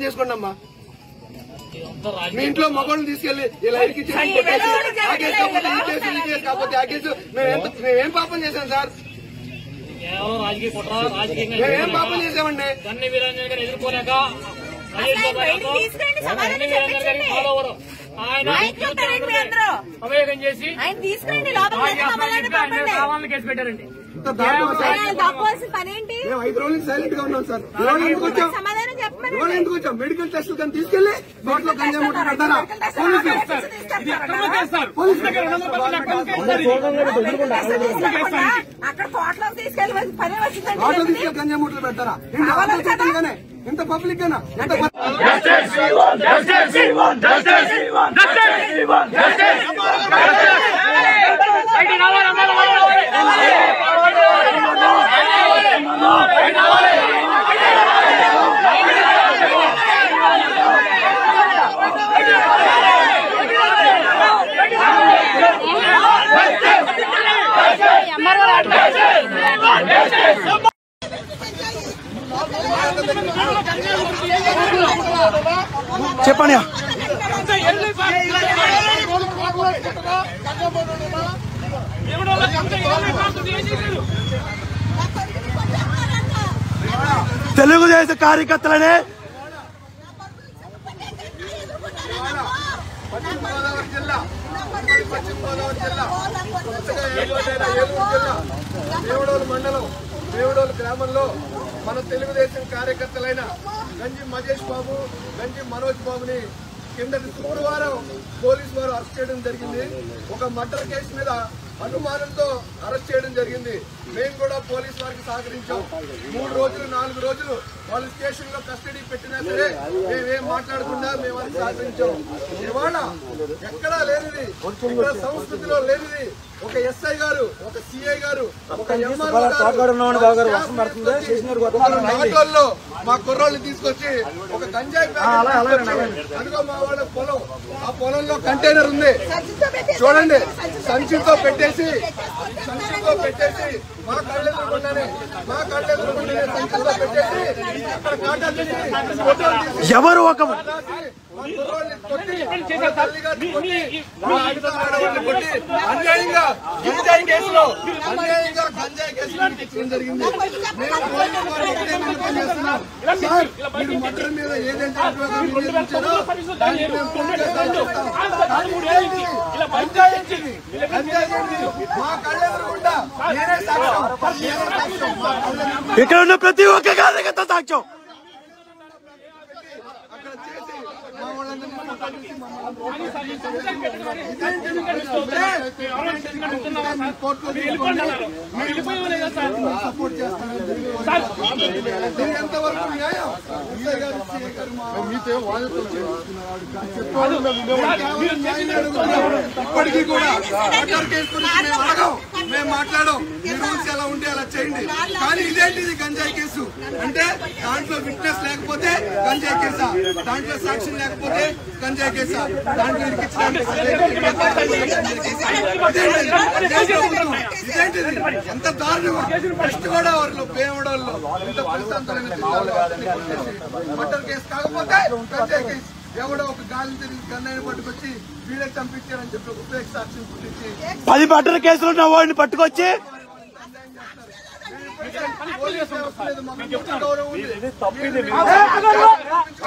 చేసుకోండి అమ్మా ఇదంతా మీ రాజకీయ ఇంట్లో మగవాళ్ళని తీసుకెళ్లి ఇలా ఇరికిచ్చి కొట్టేసి ఆ కేసు కాకపోతే ఈ కేసు ఈ కేసు కాకపోతే ఆ కేసు మేము ఎంత- మేమేం పాపం చేశాం సార్ కేవలం రాజకీయ కుట్ర రాజకీయంగా మేమేం పాపం చేశామండి గన్ని వీరేంద్ర గారు ఎదుర్కోలేక మహేష్ బాబు బయటికి గారితో తీసుకురండి, సమాధానం గన్ని వీరేంద్ర గారి చెప్పించండి. ఫాలోవర్ ఆయన ఆయనకి వస్తారండి మీ అందరూ. అభియోగం చేసి ఆయన తీసుకురండి లోపలికి మమ్మల్ని పంపండి కావాలని కేసు పెట్టారండి ఇంత దారుణమా సార్? ఆయన తప్పవలసిన పనేంటి మేము ఐదు రోజులు సైలెంట్ గా ఉన్నాం సార్ ఇవాళ ఎందుకు వచ్చాం సమాధానం చెప్పమని ఇవాళ ఎందుకు వచ్చాం మెడికల్ టెస్ట్ కానీ తీసుకెళ్లి నోట్లో గంజా ముట్ట పెడతారా అక్కడ కోట్లో తీసుకెళ్లి పని నోట్లో వచ్చిందండి తీసుకెళ్లి గంజా ముట్టలు పెడతారా ఇంత ఆటో చట్టంగానే ఇంత పబ్లిక్ గానా ఎంత ప- చెప్పండి తెలుగుదేశం కార్యకర్తలనే పశ్చిమ గోదావరి జిల్లా ఉమ్మడి పశ్చిమ గోదావరి జిల్లా కొత్తగా ఏర్పాటైన ఏలూరు జిల్లా దేవుడోలు మండలం దేవుడోలు గ్రామంలో మన తెలుగుదేశం కార్యకర్తలైన గంజి మహేష్ బాబు గంజి మనోజ్ బాబుని కిందటి శుక్రవారం పోలీసు వారు అరెస్ట్ చేయడం జరిగింది ఒక మర్డర్ కేసు మీద అనుమానంతో అరెస్ట్ చేయడం జరిగింది మేము కూడా పోలీసు వారికి సహకరించాం మూడు రోజులు నాలుగు రోజులు వాళ్ళు స్టేషన్ లో కస్టడీ పెట్టినా సరే మేమేం మాట్లాడకుండా మేము వారికి సహకరించాం ఇవాళ ఎక్కడా లేనిది ఇక్కడ సంస్కృతిలో లేనిది ఒక ఎస్ఐ గారు ఒక సిఐ గారు ఒక ఎంఆర్ఓ ఆటోల్లో మా కుర్రోళ్ళు తీసుకొచ్చి ఒక గంజాయి ప్యాకెట్ తీసుకొచ్చి, అదిగో మా వాళ్ళ పొలం ఆ పొలంలో కంటైనర్ ఉంది చూడండి సంచితో పెట్టేసి సంచితో పెట్టేసి మా కళ్ళెదురుకుండానే మా కళ్ళెదురుకుండానే సంచితో పెట్టేసి అక్కడ కాటా తీసి ఫోటోలు తీసి ఎవరు ఒక రాసి మా కుర్రోళ్ళని కొట్టి, మా తల్లిగారిని కొట్టి, మా ఆడపిల్ల ఆడవాళ్ళని కొట్టి, అన్యాయంగా గంజాయి కేసులో అన్యాయంగా గంజాయి కేసులో ఇరికించడం జరిగింది మేము పోలీసు వారిని ఒకటే విన్నపం చేస్తున్నాం. సార్, మీరు మర్డర్ మీద ఏదైతే అభియోగం నివేదించారో దాన్ని మేము పూర్తిగా ఖండిస్తాం. కానీ ఇదేంటి? గంజాయి ఏంటిది? గంజాయి ఏంటిది? మా కళ్ళెదురుగుండా నేనే సాక్ష్యం నేనే సాక్ష్యం మా కళ్ళెదురుగుండా ఇక్కడ ఉన్న ప్రతి ఒక్క కార్యకర్త సాక్ష్యం అక్కడ చేసి మా వాళ్ళందరినీ ఫోటోలు తీసి మమ్మల్ని సపోర్ట్ చేస్తానని ఇది ఎంతవరకు న్యాయం ఎస్ఐ గారు, సిఐ గారు మా మీతో ఇప్పటికీ కూడా మర్డర్ కేసు గురించి మేము అడగం మేము మాట్లాడం ఈ రూల్స్ ఎలా ఉంటే అలా చేయండి కానీ ఇదేంటిది గంజాయి కేసు అంటే దాంట్లో విట్నెస్ లేకపోతే గంజాయి కేసా దాంట్లో సాక్ష్యం లేకపోతే గంజాయి కేసా దాంట్లో ఇరికించడానికి గంజాయి కేసా? ఇదేంటిది? ఇదే ప్రభుత్వం. ఇదేంటిది ఎంత దారుణం వెస్ట్ గోదావరిలో పేమడోల్లో ఇంత ప్రశాంతమైన జిల్లాలో అందరినీ కొట్టేసి మర్డర్ కేసు కాకపోతే గంజాయి కేసు ఎవడో ఒక గాలి తిరిగి గన్నయ్య పట్టుకొచ్చి వీడే చంపించారని చెప్పి ఉపయోగ సాక్ష్యం పుట్టించి పది మర్డర్ కేసులు ఉన్న వాడిని పట్టుకొచ్చి పోలీసు వ్యవస్థ మీద మాకు పూర్తి గౌరవం ఉంది. మీరు